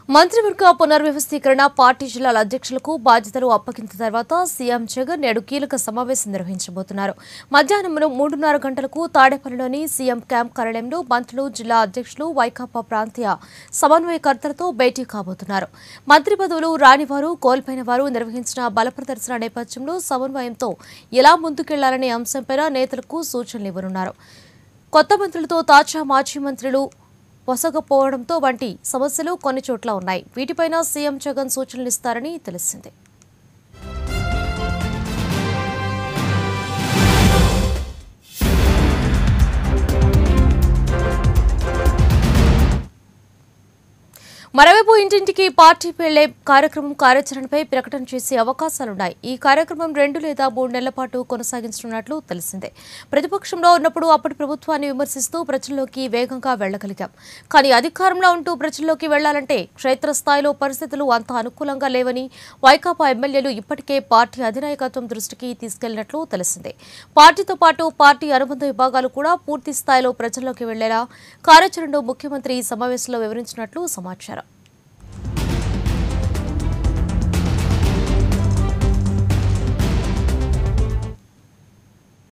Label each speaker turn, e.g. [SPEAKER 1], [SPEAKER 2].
[SPEAKER 1] మంత్రివర్గ పునర్వ్యవస్థీకరణ పార్టీ జిల్లాల అధ్యక్షులకు బాధ్యతలు అప్పగించిన తర్వాత సీఎం జగన్ నేడు కీలక సమావేశం నిర్వహించబోతున్నారు మధ్యాహ్నం మూడున్నర గంటలకు తాడేపల్లిలోని సీఎం క్యాంప్ కార్యాలయంలో మంత్రులు జిల్లా అధ్యక్షులు వైకాపా ప్రాంతీయ సమన్వయకర్తలతో భేటీ కాబోతున్నారు మంత్రి పదవులు రానివారు కోల్పోయిన వారు నిర్వహించిన బల ప్రదర్శన నేపథ్యంలో సమన్వయంతో ఎలా ముందుకెళ్లాలనే అంశంపై నేతలకు సూచనలు ఇవ్వనున్నారు కొత్త మంత్రులతో తాజా మాజీ మంత్రులు పొసగపోవడంతో వంటి సమస్యలు కొన్ని చోట్ల ఉన్నాయి వీటిపైన సీఎం జగన్ సూచనలు ఇస్తారని తెలిసింది మరోవైపు ఇంటింటికి పార్టీ వెళ్లే కార్యక్రమం కార్యాచరణపై ప్రకటన చేసే అవకాశాలున్నాయి ఈ కార్యక్రమం రెండు లేదా మూడు నెలల పాటు కొనసాగించనున్నట్లు తెలిసిందే ప్రతిపక్షంలో ఉన్నప్పుడు అప్పటి ప్రభుత్వాన్ని విమర్శిస్తూ ప్రజల్లోకి వేగంగా వెళ్లగలిగాం కానీ అధికారంలో ఉంటూ ప్రజల్లోకి వెళ్లాలంటే క్షేత్రస్థాయిలో పరిస్థితులు అంత అనుకూలంగా లేవని వైకాపా ఎమ్మెల్యేలు ఇప్పటికే పార్టీ అధినాయకత్వం దృష్టికి తీసుకెళ్లినట్లు తెలిసిందే పార్టీతో పాటు పార్టీ అనుబంధ విభాగాలు కూడా పూర్తి స్థాయిలో ప్రజల్లోకి వెళ్లేలా కార్యాచరణను ముఖ్యమంత్రి ఈ సమావేశంలో వివరించినట్లు సమాచారం